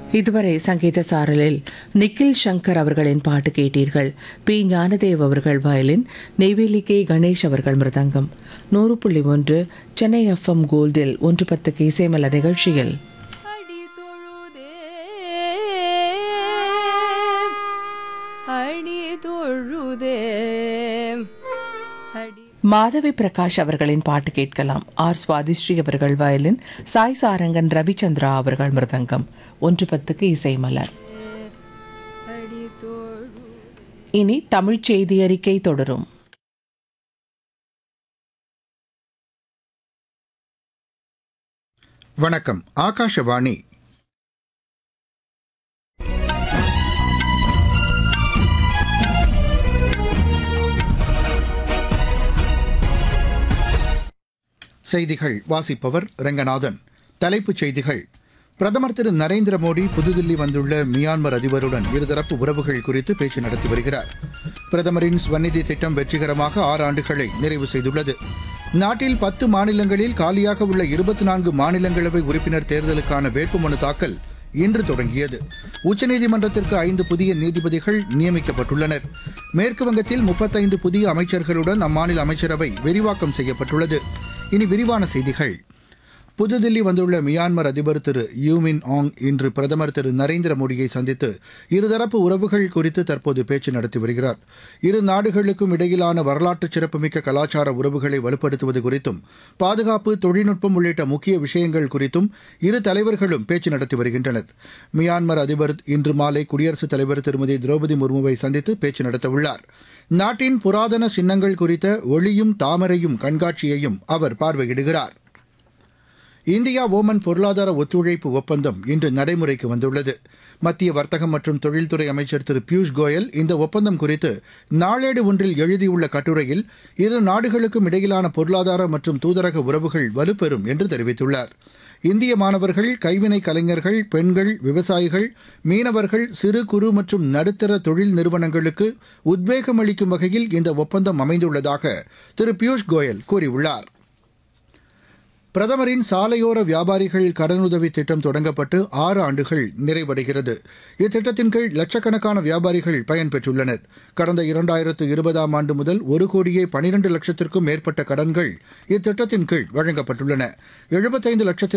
இதுவரை சங்கீத சாரலில் நிக்கில் சங்கர் அவர்களின் பாட்டு கேட்டீர்கள் பி ஞானதேவ் அவர்கள் வயலின் நெய்வேலி கே கணேஷ் அவர்கள் மிருதங்கம் நூறு புள்ளி ஒன்று சென்னை எஃப்எம் கோல்டில் ஒன்று பத்துக்கு இசைமல நிகழ்ச்சியில் அடி தொழுதே அடி தொழுதே அடி மாதவி பிரகாஷ் அவர்களின் பாட்டு கேட்கலாம் ஆர் சுவாதிஸ்ரீ அவர்கள் வயலின் சாய் சாரங்கன் ரவிச்சந்திரா அவர்கள் மிருதங்கம் ஒன்று பத்துக்கு இசைமலர் அடி தொழு இனி தமிழ்ச் செய்தி அறிக்கை தொடரும் வணக்கம் ஆகாஷவாணி செய்திகள் வாசிப்பவர் ரெங்கநாதன் தலைப்புச் செய்திகள் பிரதமர் திரு நரேந்திர மோடி புதுதில்லி வந்துள்ள மியான்மர் அதிபருடன் இருதரப்பு உறவுகள் குறித்து பேச்சு நடத்தி வருகிறார் பிரதமரின் ஸ்வநிதி திட்டம் வெற்றிகரமாக ஆறு ஆண்டுகளை நிறைவு செய்துள்ளது நாட்டில் பத்து மாநிலங்களில் காலியாக உள்ள இருபத்தி நான்கு மாநிலங்களவை உறுப்பினர் தேர்தலுக்கான வேட்புமனு தாக்கல் இன்று தொடங்கியது உச்சநீதிமன்றத்திற்கு ஐந்து புதிய நீதிபதிகள் நியமிக்கப்பட்டுள்ளனர் மேற்கு வங்கத்தில் முப்பத்தைந்து புதிய அமைச்சர்களுடன் அம்மாநில அமைச்சரவை விரிவாக்கம் செய்யப்பட்டுள்ளது இனி விரிவான செய்திகள் புதுதில்லி வந்துள்ள மியான்மர் அதிபர் திரு யூமின் ஆங் இன்று பிரதமர் திரு நரேந்திர மோடியை சந்தித்து இருதரப்பு உறவுகள் குறித்து தற்போது பேச்சு நடத்தி வருகிறார் இரு நாடுகளுக்கும் இடையிலான வரலாற்று சிறப்புமிக்க கலாச்சார உறவுகளை வலுப்படுத்துவது குறித்தும் பாதுகாப்பு தொழில்நுட்பம் உள்ளிட்ட முக்கிய விஷயங்கள் குறித்தும் இரு தலைவர்களும் பேச்சு நடத்தி வருகின்றனர் மியான்மர் அதிபர் இன்று மாலை குடியரசுத் தலைவர் திருமதி திரௌபதி முர்முவை சந்தித்து பேச்சு நடத்தவுள்ளார் நாட்டின் புராதன சின்னங்கள் குறித்த ஒளியும் தாமரையும் கண்காட்சியையும் அவர் பார்வையிடுகிறார் இந்தியா ஓமன் பொருளாதார ஒத்துழைப்பு ஒப்பந்தம் இன்று நடைமுறைக்கு வந்துள்ளது மத்திய வர்த்தகம் மற்றும் தொழில்துறை அமைச்சர் திரு பியூஷ் கோயல் இந்த ஒப்பந்தம் குறித்து நாளேடு ஒன்றில் எழுதியுள்ள கட்டுரையில் இரு நாடுகளுக்கும் இடையிலான பொருளாதார மற்றும் தூதரக உறவுகள் வலுப்பெறும் என்று தெரிவித்துள்ளார் இந்திய மாணவர்கள் கைவினை கலைஞர்கள் பெண்கள் விவசாயிகள் மீனவர்கள் சிறு குறு மற்றும் நடுத்தர தொழில் நிறுவனங்களுக்கு உத்வேகம் அளிக்கும் வகையில் இந்த ஒப்பந்தம் அமைந்துள்ளதாக திரு பியூஷ் கோயல் கூறியுள்ளார் பிரதமரின் சாலையோர வியாபாரிகள் கடனுதவி திட்டம் தொடங்கப்பட்டு ஆறு ஆண்டுகள் நிறைவடைகிறது இத்திட்டத்தின் கீழ் லட்சக்கணக்கான வியாபாரிகள் பயன்பெற்றுள்ளனர் கடந்த இரண்டாயிரத்து இருபதாம் ஆண்டு முதல் ஒரு கோடியே பனிரெண்டு லட்சத்திற்கும் மேற்பட்ட கடன்கள் இத்திட்டத்தின் கீழ் வழங்கப்பட்டுள்ளன எழுபத்தைந்து லட்சத்திற்கும்